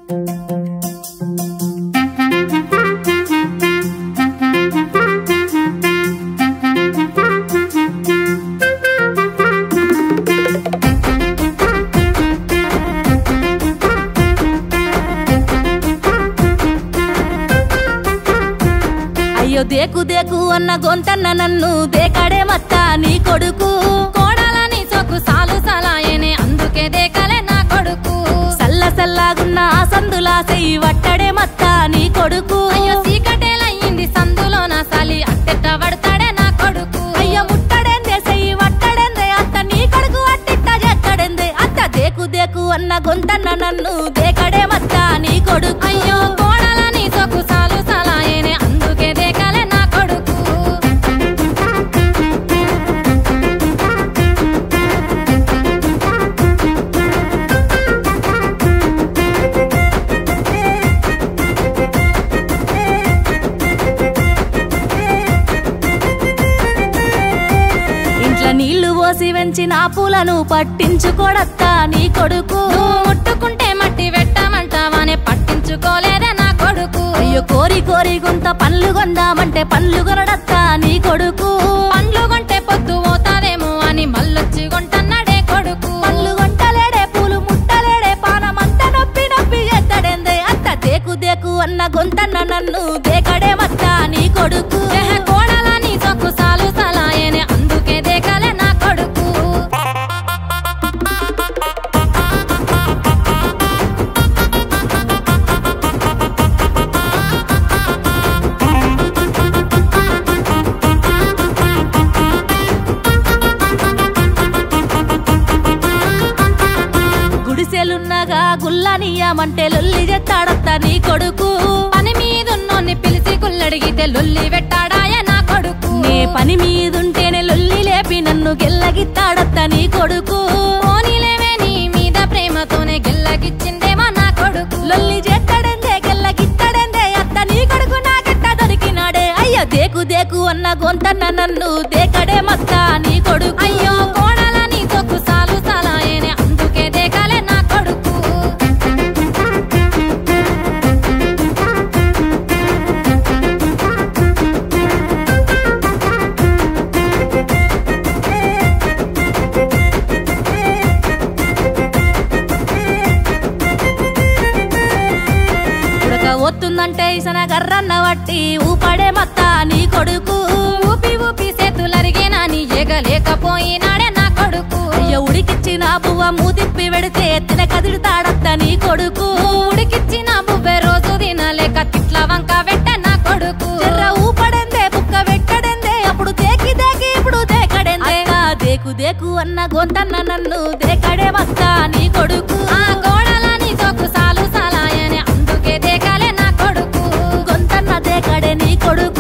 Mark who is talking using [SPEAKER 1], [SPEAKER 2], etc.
[SPEAKER 1] అయ్యో దేకు దేకు అన్న గొంతన్న నన్ను దేకాడే మత్త నీ కొడుకు
[SPEAKER 2] కోడాలని సొక్కు సాలు సలాయనే అందుకే దేకలే నా కొడుకు
[SPEAKER 1] సల్ల సల్లాగున్న ఆ సందులా సెయ్యి వట్టడే మత్త నీ కొడుకు
[SPEAKER 2] అయ్యో చీకటేలయ్యింది సందులో నా సలి అట్టెట్ట పడతాడే నా కొడుకు
[SPEAKER 1] అయ్యో ముట్టడెందే సెయ్యి వట్టడెందే అత్త నీ కొడుకు అట్టిట్ట చేస్తాడెందే అత్త దేకు దేకు అన్న గొంతన్న నన్ను దేకడే మత్త నీ కొడుకు
[SPEAKER 2] అయ్యో కోడాలని సొక్కు సాలు సలాయనే అందుకే దేకలే నా కొడుకు
[SPEAKER 1] ఇంట్లో నీళ్లు పోసి వెంచిన పూలను పట్టించుకోడత్తా నీ కొడుకు
[SPEAKER 2] నువ్వు ముట్టుకుంటే మట్టి పెట్టమంటావానే పట్టించుకోలేదే నా కొడుకు
[SPEAKER 1] అయ్యో కోరి కోరి గుంత పండ్లు కొందామంటే పండ్లు కొనడత్తా నీ కొడుకు
[SPEAKER 2] పండ్లు కొంటే పొద్దు పోతాదేమో అని మళ్ళొచ్చి కొంటన్నాడే కొడుకు
[SPEAKER 1] పళ్ళు గొంటలేడే పూలు ముట్టలేడే పానమంతా నొప్పి నొప్పి చేస్తాడేందే అత్త దేకు దేకు అన్న గొంతన్న నన్ను దేకడే మత్త నీ కొడుకు
[SPEAKER 2] ఎహ కోడలని సొక్కు సాలు సలాయనే అందుకే దేకలే నా కొడుకు
[SPEAKER 1] గుడిసెలున్నగా గుల్లనియమంటే లొల్లి చేస్తాడత్త నీ కొడుకు
[SPEAKER 2] పని మీదున్నోన్ని పిలిచి కుల్లడిగితే లొల్లి పెట్టాడాయ నా కొడుకు
[SPEAKER 1] నే పని మీదుంటేనే లొల్లి లేపి నన్ను గెల్లగిత్తాడత్త నీ కొడుకు
[SPEAKER 2] పోనీలేవే నీ మీద ప్రేమతోనే గెల్లగిచ్చిందేమో నా కొడుకు
[SPEAKER 1] లొల్లి చేస్తాడెందే గెల్లగిత్తాడెందే అత్త నీ కొడుకు నాకెట్ట దొరికినాడే అయ్యో దేకు దేకు అన్న గొంతన్న నన్ను దేకడే మత్త నీ కొడుకు
[SPEAKER 2] అయ్యో కోడలని సొక్కు సాలు సలాయనే అందుకే దేకలే నా కొడుకు
[SPEAKER 1] ఉడక వస్తుందంటే ఇసన గర్రన్న వట్టి ఊపడే మత్త నీ కొడుకు
[SPEAKER 2] ఊపి ఊపి చేతులరిగేనా నీ ఎగలేకపోయినాడే నా కొడుకు
[SPEAKER 1] అయ్యో ఉడికిచ్చిన బువ్వ మూతిప్పి వెడితే ఎత్తిన కదిలితాడత్త నీ కొడుకు
[SPEAKER 2] ఉడికిచ్చిన బువ్వె రోజు తినలేక తిట్ల వంక వెట్ట నా కొడుకు
[SPEAKER 1] చెర్ర ఊపడెందే బుక్క పెట్టడెందే అప్పుడు దేకి దేకి ఇప్పుడు దేకడెందే అత్త దేకు దేకు అన్న గొంతన్న నన్ను దేకడే మత్త నీ కొడుకు
[SPEAKER 2] ఆ కోడలని సొక్కు సాలు సలాయనే అందుకే దేకలే నా కొడుకు
[SPEAKER 1] గొంతన్న దేకడే నీ కొడుకు